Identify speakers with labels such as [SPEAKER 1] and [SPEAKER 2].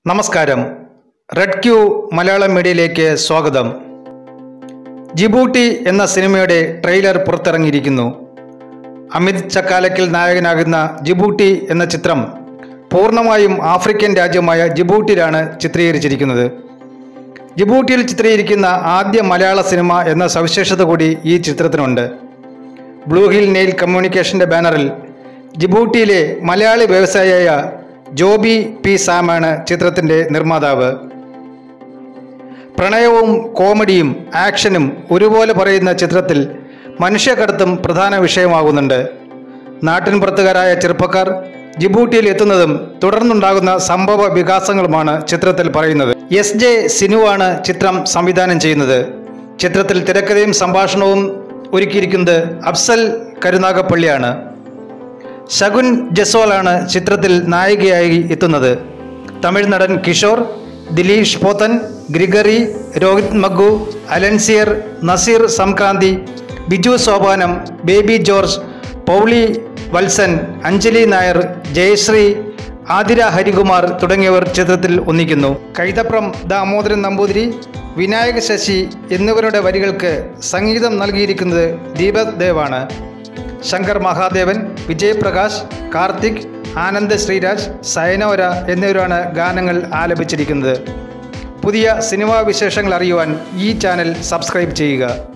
[SPEAKER 1] നമസ്കാരം red Q Malayalam മീഡിയയിലേക്ക് സ്വാഗതം ജിബൂട്ടി എന്ന സിനിമയുടെ ട്രെയിലർ പുറത്തിറങ്ങിയിരിക്കുന്നു അമിത് ചക്കാലക്കൽ നായകനാകുന്ന ജിബൂട്ടി എന്ന ചിത്രം പൂർണ്ണമായും ആഫ്രിക്കൻ രാജ്യമായ ജിബൂട്ടിയിലാണ് ചിത്രീകരിച്ചിരിക്കുന്നത് ജിബൂട്ടിയിൽ ചിത്രീകരിക്കുന്ന ആദ്യ മലയാള സിനിമ എന്ന സവിശേഷത കൂടി ഈ ചിത്രത്തിനുണ്ട് ബ്ലൂ ഹിൽ നെയിൽ കമ്മ്യൂണിക്കേഷന്റെ ബാനറിൽ ജിബൂട്ടിയിലെ മലയാളി വ്യവസായിയായ ജോബി പി സാമാണ് ചിത്രത്തിന്റെ നിർമ്മാതാവ് പ്രണയവും കോമഡിയും ആക്ഷനും ഒരുപോലെ പറയുന്ന ചിത്രത്തിൽ മനുഷ്യക്കടത്തും പ്രധാന വിഷയമാകുന്നുണ്ട് നാട്ടിൻപുറത്തുകാരായ ചെറുപ്പക്കാർ ജിബൂട്ടിയിൽ എത്തുന്നതും തുടർന്നുണ്ടാകുന്ന സംഭവ വികാസങ്ങളുമാണ് ചിത്രത്തിൽ പറയുന്നത് എസ് ജെ സിനുവാണ് ചിത്രം സംവിധാനം ചെയ്യുന്നത് ചിത്രത്തിൽ തിരക്കഥയും സംഭാഷണവും ഒരുക്കിയിരിക്കുന്നത് അഫ്സൽ കരുനാഗപ്പള്ളിയാണ് ശകുൻ ജസ്വാളാണ് ചിത്രത്തിൽ നായികയായി എത്തുന്നത് തമിഴ് നടൻ കിഷോർ ദിലീഷ് പോത്തൻ ഗ്രിഗറി രോഹിത് മഗ്ഗു അലൻസിയർ നസീർ സംക്രാന്തി ബിജു സോപാനം ബേബി ജോർജ് പൗളി വത്സൻ അഞ്ജലി നായർ ജയശ്രീ ആതിര ഹരികുമാർ തുടങ്ങിയവർ ചിത്രത്തിൽ ഒന്നിക്കുന്നു കൈതപ്രം ദാമോദരൻ നമ്പൂതിരി വിനായക ശശി എന്നിവരുടെ വരികൾക്ക് സംഗീതം നൽകിയിരിക്കുന്നത് ദീപക് ദേവാണ് ശങ്കർ മഹാദേവൻ വിജയ് പ്രകാശ് കാർത്തിക് ആനന്ദ് ശ്രീരാജ് സയനോര എന്നിവരാണ് ഗാനങ്ങൾ ആലപിച്ചിരിക്കുന്നത് പുതിയ സിനിമാ വിശേഷങ്ങൾ അറിയുവാൻ ഈ ചാനൽ സബ്സ്ക്രൈബ് ചെയ്യുക